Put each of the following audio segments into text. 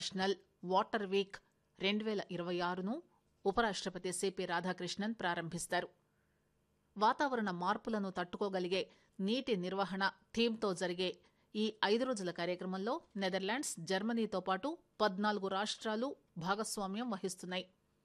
national water week రెండు వేల ఇరవై ఆరును ఉపరాష్టపతి సిపి రాధాకృష్ణన్ ప్రారంభిస్తారు వాతావరణ మార్పులను తట్టుకోగలిగే నీటి నిర్వహణ థీమ్తో జరిగే ఈ ఐదు రోజుల కార్యక్రమంలో నెదర్లాండ్స్ జర్మనీతో పాటు పద్నాలుగు రాష్ట్రాలు భాగస్వామ్యం వహిస్తున్నాయి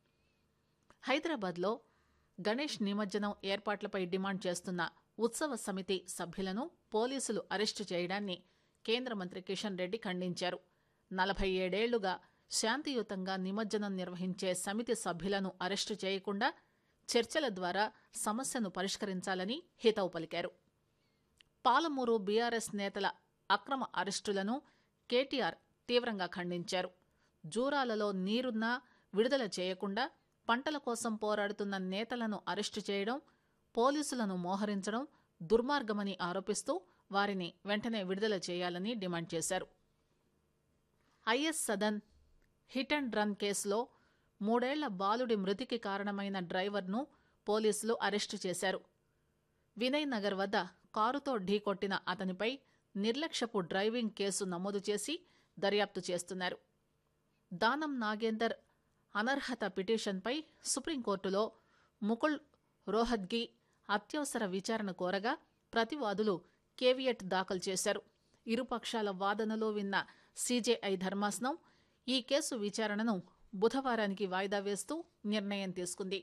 హైదరాబాద్లో గణేష్ నిమజ్జనం ఏర్పాట్లపై డిమాండ్ చేస్తున్న ఉత్సవ సమితి సభ్యులను పోలీసులు అరెస్టు చేయడాన్ని కేంద్ర మంత్రి కిషన్ రెడ్డి ఖండించారు నలభై ఏడేళ్లుగా శాంతియుతంగా నిమజ్జనం నిర్వహించే సమితి సభ్యులను అరెస్టు చేయకుండా చర్చల ద్వారా సమస్యను పరిష్కరించాలని హితవు పలికారు పాలమూరు బీఆర్ఎస్ నేతల అక్రమ అరెస్టులను కేటీఆర్ తీవ్రంగా ఖండించారు జూరాలలో నీరున్నా విడుదల చేయకుండా పంటల కోసం పోరాడుతున్న నేతలను అరెస్టు చేయడం పోలీసులను మోహరించడం దుర్మార్గమని ఆరోపిస్తూ వారిని వెంటనే విడుదల చేయాలని డిమాండ్ చేశారు IS Sadan hit and run కేసులో మూడేళ్ల బాలుడి మృతికి కారణమైన డ్రైవర్ను పోలీసులు అరెస్టు చేశారు వినయ్ నగర్ వద్ద కారుతో ఢీకొట్టిన అతనిపై నిర్లక్ష్యపు డ్రైవింగ్ కేసు నమోదు చేసి దర్యాప్తు చేస్తున్నారు దానం నాగేందర్ అనర్హత పిటిషన్పై సుప్రీంకోర్టులో ముకుల్ రోహత్గి అత్యవసర విచారణ కోరగా ప్రతివాదులు కేవియట్ దాఖలు చేశారు ఇరుపక్షాల వాదనలు విన్న సీజేఐ ధర్మాసనం ఈ కేసు విచారణను బుధవారానికి వాయిదా వేస్తూ నిర్ణయం తీసుకుంది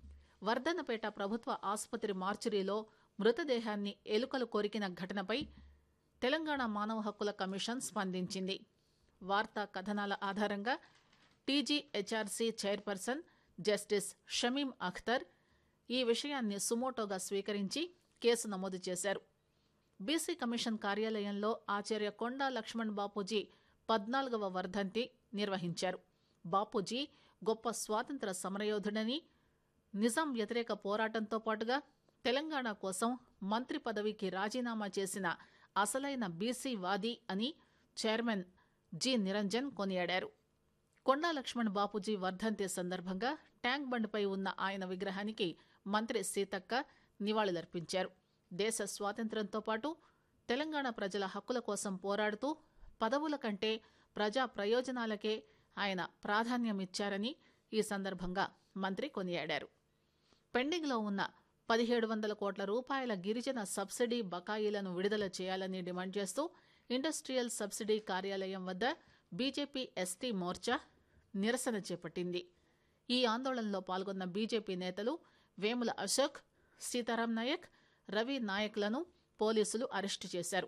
వర్ధనపేట ప్రభుత్వ ఆసుపత్రి మార్చురీలో మృతదేహాన్ని ఎలుకలు కొరికిన ఘటనపై తెలంగాణ మానవ హక్కుల కమిషన్ స్పందించింది వార్తా కథనాల ఆధారంగా TGHRC chairperson justice Shamim Akhtar ఈ విషయాన్ని సుమోటోగా స్వీకరించి కేసు నమోదు చేశారు బీసీ కమిషన్ కార్యాలయంలో ఆచార్య కొండా లక్ష్మణ్ బాపూజీ పద్నాలుగవ వర్ధంతి నిర్వహించారు బాపూజీ గొప్ప స్వాతంత్ర సమరయోధుడని నిజాం వ్యతిరేక పోరాటంతో పాటుగా తెలంగాణ కోసం మంత్రి పదవికి రాజీనామా చేసిన అసలైన బీసీ వాది అని చైర్మన్ జి నిరంజన్ కొనియాడారు కొండా లక్ష్మణ్ బాపూజీ వర్ధంతి సందర్భంగా ట్యాంక్ బండ్పై ఉన్న ఆయన విగ్రహానికి మంత్రి సీతక్క నివాళులర్పించారు దేశ స్వాతంత్ర్యంతో పాటు తెలంగాణ ప్రజల హక్కుల కోసం పోరాడుతూ పదవుల కంటే ప్రజా ప్రయోజనాలకే ఆయన ప్రాధాన్యమిచ్చారని ఈ సందర్భంగా మంత్రి కొనియాడారు పెండింగ్లో ఉన్న పదిహేడు వందల కోట్ల రూపాయల గిరిజన సబ్సిడీ బకాయిలను విడుదల చేయాలని డిమాండ్ చేస్తూ ఇండస్ట్రియల్ సబ్సిడీ కార్యాలయం వద్ద బీజేపీ ఎస్టీ మోర్చా నిరసన చేపట్టింది ఈ ఆందోళనలో పాల్గొన్న బీజేపీ నేతలు వేముల అశోక్ సీతారాం నాయక్ రవి నాయక్లను పోలీసులు అరెస్టు చేశారు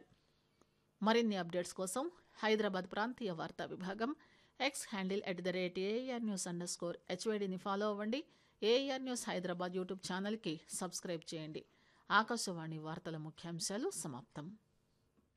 మరిన్ని అప్డేట్స్ కోసం హైదరాబాద్ ప్రాంతీయ వార్తా విభాగం X handle at the rate AR news underscore స్కోర్ హెచ్వైడిని ఫాలో అవ్వండి ఏఆర్ న్యూస్ హైదరాబాద్ యూట్యూబ్ ఛానల్కి సబ్స్క్రైబ్ చేయండి ఆకాశవాణి వార్తల ముఖ్యాంశాలు సమాప్తం